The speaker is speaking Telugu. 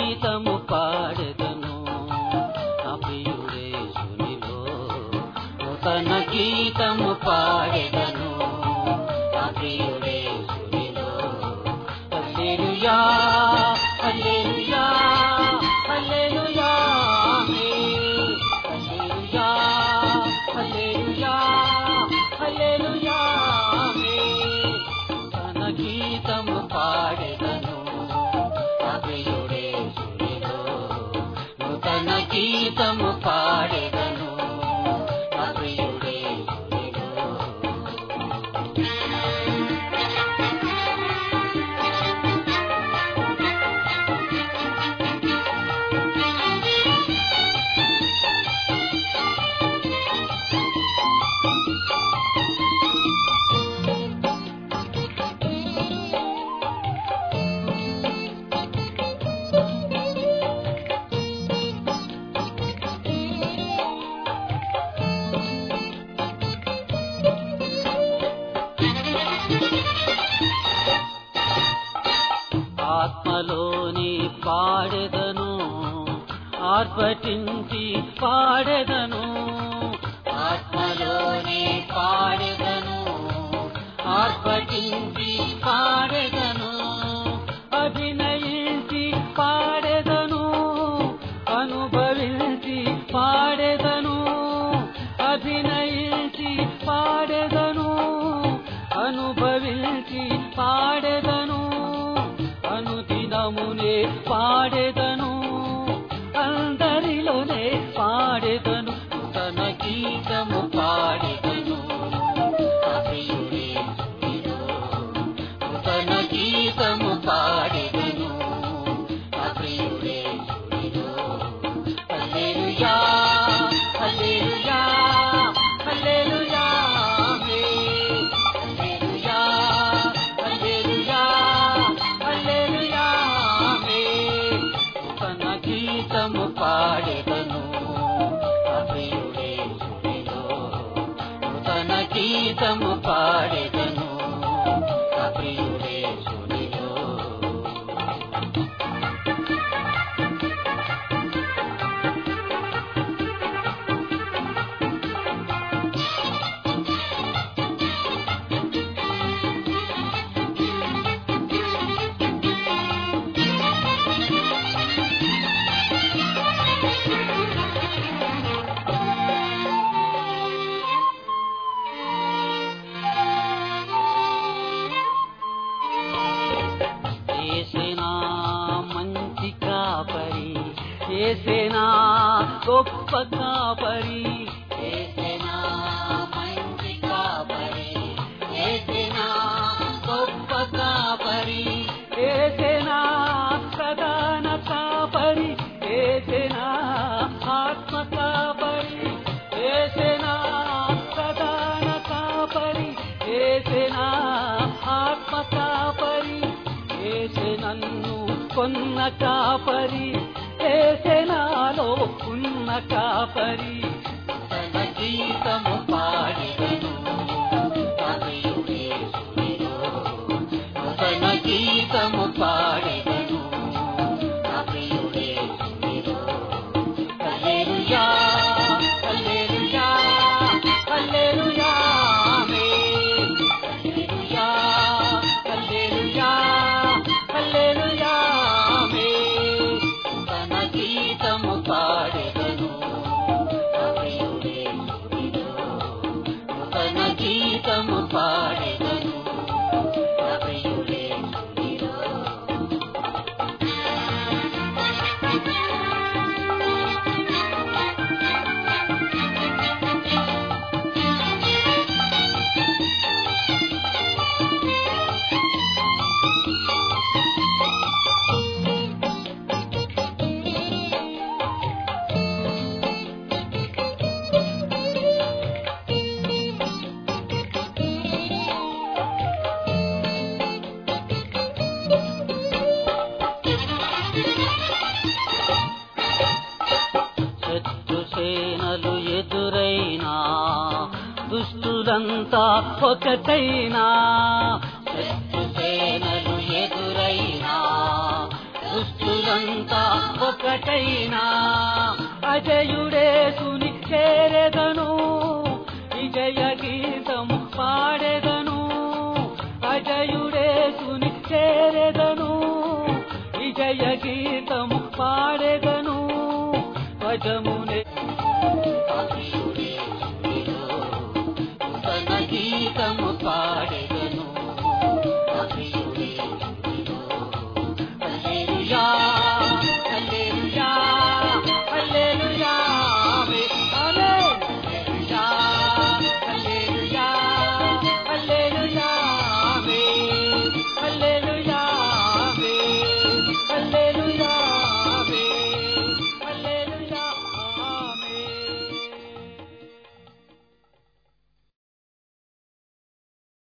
గీతము పాడెదను నా ప్రియుడే సునిలో నూతన గీతము పాడెదను నా ప్రియుడే సునిలో హల్లెలూయా హల్లెలూయా హల్లెలూయా ఆమేన్. హల్లెలూయా హల్లెలూయా హల్లెలూయా ఆమేన్. తన గీతము పాడెదను అభియుడే సునిలో నూతన గీతము పాడెదను అభియుడే సునిలో ఆత్మలోని పాడెదను ఆర్భటించి పాడెదను ఆత్మలోని పాడెదను ఆర్భటించి పాడెదను అభినయించి పాడెదను అనుభవించి పాడెదను అభినయించి పాడెదను అనుభవించి పాడెదను అనుదినమునే పాడెదను అందరిలోనే పాడెదను తన గీతము పాడెదను అభియుడే సునిలో తన గీతము పాడెదను అభియుడే సునిలో హల్లెలూయా హల్లెలూయా హల్లెలూయా ఆమేన్ హల్లెలూయా హల్లెలూయా హల్లెలూయా ఆమేన్ తన గీతము పాడెదను అభియుడే సునిలో తన గీతము పాడెదను అభియుడే సునిలో ఏసేనా మంచి కాపరి ఏసేనా గొప్ప కాపరి ఏసేనా మంచి కాపరి ఏసేనా గొప్ప కాపరి ఏసేనా ప్రధాన కాపరి ఏసేనా ఆత్మ కాపరి ఏసేనా ప్రధాన కాపరి ఏసేనా ఆత్మ కాపరి ఏసే నన్ను కొన్న కాపరి ఏసే నాలో ఉన్న కాపరి తన గీతము పాడిదను అభియుడే సునిలో తన గీతము పాడిదను అభియుడే సునిలో హల్లెలూయా హల్లెలూయా హల్లెలూయా ఆమేన్ హల్లెలూయా హల్లెలూయా హల్లెలూయా ఆమేన్ తన గీతము పాడెదను అభియుడే సునిలో తన గీతము పాడెదను అభియుడే సునిలో శత్రు సేనలు ఎదురైనా దుష్టులంతా ఒకటైనా శత్రు సేనలు ఎదురైనా దుష్టుల శత్రువులంతా ఒకటైనా అజయుడేసుని చేరెదను విజయ గీతము పాడెదను అజయుడేసుని చేరెదను విజయ గీతము పాడెదను ధ్వజము